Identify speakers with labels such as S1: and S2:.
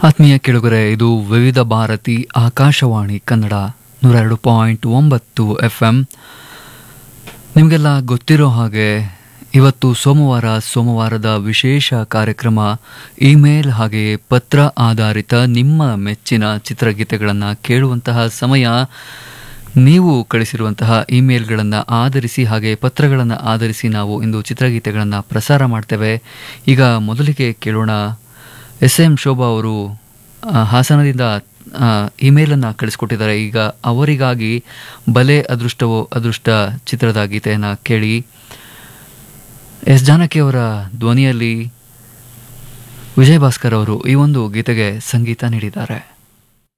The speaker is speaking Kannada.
S1: ಆತ್ಮೀಯ ಕೆಳಗರೆ ಇದು ವಿವಿಧ ಭಾರತಿ ಆಕಾಶವಾಣಿ ಕನ್ನಡ ನೂರ ಎರಡು ಪಾಯಿಂಟ್ ಒಂಬತ್ತು ಎಫ್ ಎಂ ನಿಮಗೆಲ್ಲ ಗೊತ್ತಿರೋ ಹಾಗೆ ಇವತ್ತು ಸೋಮವಾರ ಸೋಮವಾರದ ವಿಶೇಷ ಕಾರ್ಯಕ್ರಮ ಇಮೇಲ್ ಹಾಗೆಯೇ ಪತ್ರ ಆಧಾರಿತ ನಿಮ್ಮ ಮೆಚ್ಚಿನ ಚಿತ್ರಗೀತೆಗಳನ್ನು ಕೇಳುವಂತಹ ಸಮಯ ನೀವು ಕಳಿಸಿರುವಂತಹ ಇಮೇಲ್ಗಳನ್ನು ಆಧರಿಸಿ ಹಾಗೆ ಪತ್ರಗಳನ್ನು ಆಧರಿಸಿ ನಾವು ಇಂದು ಚಿತ್ರಗೀತೆಗಳನ್ನು ಪ್ರಸಾರ ಮಾಡ್ತೇವೆ ಈಗ ಮೊದಲಿಗೆ ಕೇಳೋಣ ಎಸ್ ಎಂ ಶೋಭಾ ಅವರು ಆ, ಹಾಸನದಿಂದ ಇಮೇಲನ್ನು ಕಳಿಸ್ಕೊಟ್ಟಿದ್ದಾರೆ ಈಗ ಅವರಿಗಾಗಿ ಬಲೆ ಅದೃಷ್ಟವೋ ಅದೃಷ್ಟ ಚಿತ್ರದ ಗೀತೆಯನ್ನು ಕೇಳಿ ಎಸ್ ಜಾನಕಿ ಅವರ ಧ್ವನಿಯಲ್ಲಿ ವಿಜಯ್ ಭಾಸ್ಕರ್ ಅವರು ಈ ಒಂದು ಗೀತೆಗೆ ಸಂಗೀತ ನೀಡಿದ್ದಾರೆ